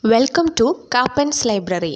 welcome to Kappan's library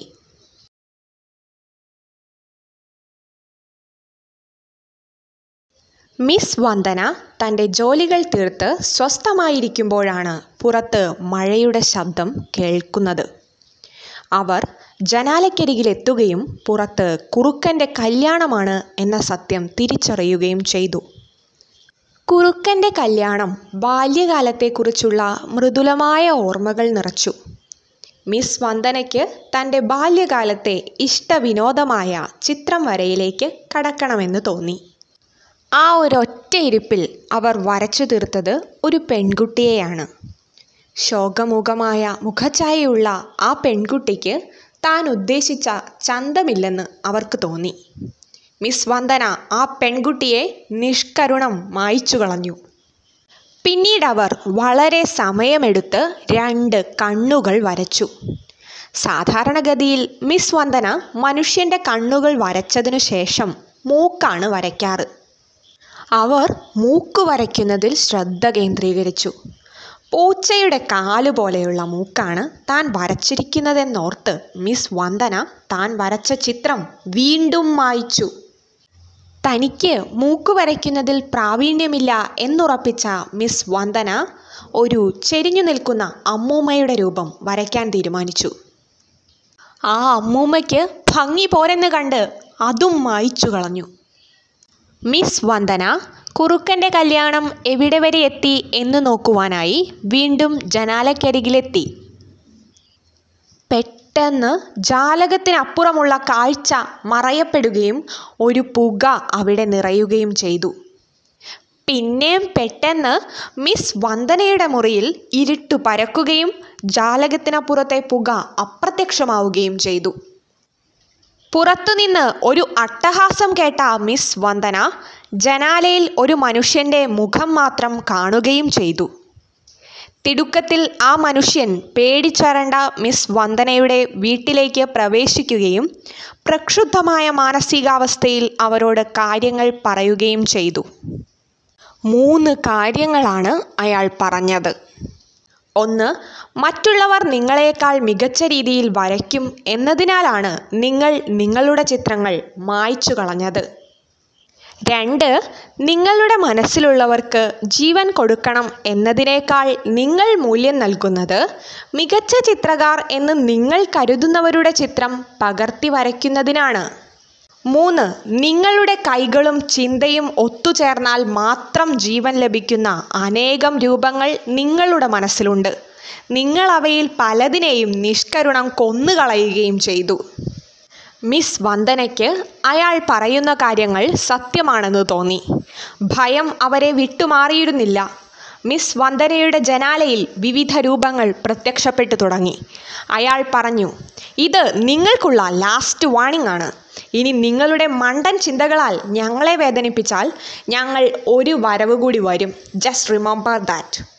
miss Vandana തൻ്റെ ജോലികൾ തീർത്ത് സ്വസ്ഥമായിരിക്കുമ്പോഴാണ് പുറത്ത് മഴയുടെ ശബ്ദം കേൾക്കുന്നത് അവർ ജനാലക്കരികിലെത്തുകയും പുറത്ത് കുറുക്കൻ്റെ കല്യാണമാണ് എന്ന സത്യം തിരിച്ചറിയുകയും ചെയ്തു കുറുക്കൻ്റെ കല്യാണം ബാല്യകാലത്തെക്കുറിച്ചുള്ള മൃദുലമായ ഓർമ്മകൾ നിറച്ചു മിസ് വന്ദനയ്ക്ക് തൻ്റെ ബാല്യകാലത്തെ ഇഷ്ടവിനോദമായ ചിത്രം വരയിലേക്ക് കടക്കണമെന്ന് തോന്നി ആ ഒരൊറ്റ ഇരിപ്പിൽ അവർ വരച്ചു തീർത്തത് ഒരു പെൺകുട്ടിയെയാണ് ശോകമുഖമായ മുഖഛായയുള്ള ആ പെൺകുട്ടിക്ക് താൻ ഉദ്ദേശിച്ച ചന്തമില്ലെന്ന് അവർക്ക് തോന്നി മിസ് വന്ദന ആ പെൺകുട്ടിയെ നിഷ്കരുണം മായ്ച്ചു കളഞ്ഞു പിന്നീട് അവർ വളരെ സമയമെടുത്ത് രണ്ട് കണ്ണുകൾ വരച്ചു സാധാരണഗതിയിൽ മിസ് വന്ദന മനുഷ്യൻ്റെ കണ്ണുകൾ വരച്ചതിനു ശേഷം മൂക്കാണ് വരയ്ക്കാറ് അവർ മൂക്ക് വരയ്ക്കുന്നതിൽ ശ്രദ്ധ കേന്ദ്രീകരിച്ചു പൂച്ചയുടെ കാല് പോലെയുള്ള മൂക്കാണ് താൻ വരച്ചിരിക്കുന്നതെന്നോർത്ത് മിസ് വന്ദന താൻ വരച്ച ചിത്രം വീണ്ടും മായ്ച്ചു തനിക്ക് മൂക്ക് വരയ്ക്കുന്നതിൽ പ്രാവീണ്യമില്ല എന്നുറപ്പിച്ച മിസ് വന്ദന ഒരു ചെരിഞ്ഞു നിൽക്കുന്ന അമ്മൂമ്മയുടെ രൂപം വരയ്ക്കാൻ തീരുമാനിച്ചു ആ അമ്മൂമ്മയ്ക്ക് ഭംഗി പോരെന്ന് കണ്ട് അതും മായ്ച്ചു കളഞ്ഞു മിസ് വന്ദന കുറുക്കൻ്റെ കല്യാണം എവിടെ വരെ എത്തി എന്ന് നോക്കുവാനായി വീണ്ടും ജനാലക്കരികിലെത്തി പെട്ടെന്ന് ജാലകത്തിനപ്പുറമുള്ള കാഴ്ച മറയപ്പെടുകയും ഒരു പുക അവിടെ നിറയുകയും ചെയ്തു പിന്നെയും പെട്ടെന്ന് മിസ് വന്ദനയുടെ മുറിയിൽ ഇരുട്ടു പരക്കുകയും ജാലകത്തിനപ്പുറത്തെ പുക അപ്രത്യക്ഷമാവുകയും ചെയ്തു പുറത്തുനിന്ന് ഒരു അട്ടഹാസം കേട്ട മിസ് വന്ദന ജനാലയിൽ ഒരു മനുഷ്യൻ്റെ മുഖം മാത്രം കാണുകയും ചെയ്തു തിടുക്കത്തിൽ ആ മനുഷ്യൻ പേടിച്ചരണ്ട മിസ് വന്ദനയുടെ വീട്ടിലേക്ക് പ്രവേശിക്കുകയും പ്രക്ഷുബ്ധമായ മാനസികാവസ്ഥയിൽ അവരോട് കാര്യങ്ങൾ പറയുകയും ചെയ്തു മൂന്ന് കാര്യങ്ങളാണ് അയാൾ പറഞ്ഞത് ഒന്ന് മറ്റുള്ളവർ നിങ്ങളെക്കാൾ മികച്ച രീതിയിൽ വരയ്ക്കും എന്നതിനാലാണ് നിങ്ങൾ നിങ്ങളുടെ ചിത്രങ്ങൾ മായ്ച്ചു കളഞ്ഞത് രണ്ട് നിങ്ങളുടെ മനസ്സിലുള്ളവർക്ക് ജീവൻ കൊടുക്കണം എന്നതിനേക്കാൾ നിങ്ങൾ മൂല്യം നൽകുന്നത് മികച്ച ചിത്രകാർ എന്ന് നിങ്ങൾ കരുതുന്നവരുടെ ചിത്രം പകർത്തി വരയ്ക്കുന്നതിനാണ് മൂന്ന് നിങ്ങളുടെ കൈകളും ചിന്തയും ഒത്തുചേർന്നാൽ മാത്രം ജീവൻ ലഭിക്കുന്ന അനേകം രൂപങ്ങൾ നിങ്ങളുടെ മനസ്സിലുണ്ട് നിങ്ങൾ അവയിൽ പലതിനെയും നിഷ്കരുണം കൊന്നുകളയുകയും ചെയ്തു മിസ് വന്ദനയ്ക്ക് അയാൾ പറയുന്ന കാര്യങ്ങൾ സത്യമാണെന്ന് തോന്നി ഭയം അവരെ വിട്ടുമാറിയിരുന്നില്ല മിസ് വന്ദനയുടെ ജനാലയിൽ വിവിധ രൂപങ്ങൾ പ്രത്യക്ഷപ്പെട്ടു തുടങ്ങി അയാൾ പറഞ്ഞു ഇത് നിങ്ങൾക്കുള്ള ലാസ്റ്റ് വാണിംഗ് ആണ് ഇനി നിങ്ങളുടെ മണ്ടൻ ചിന്തകളാൽ ഞങ്ങളെ വേദനിപ്പിച്ചാൽ ഞങ്ങൾ ഒരു വരവ് കൂടി വരും ജസ്റ്റ് റിമെമ്പർ ദാറ്റ്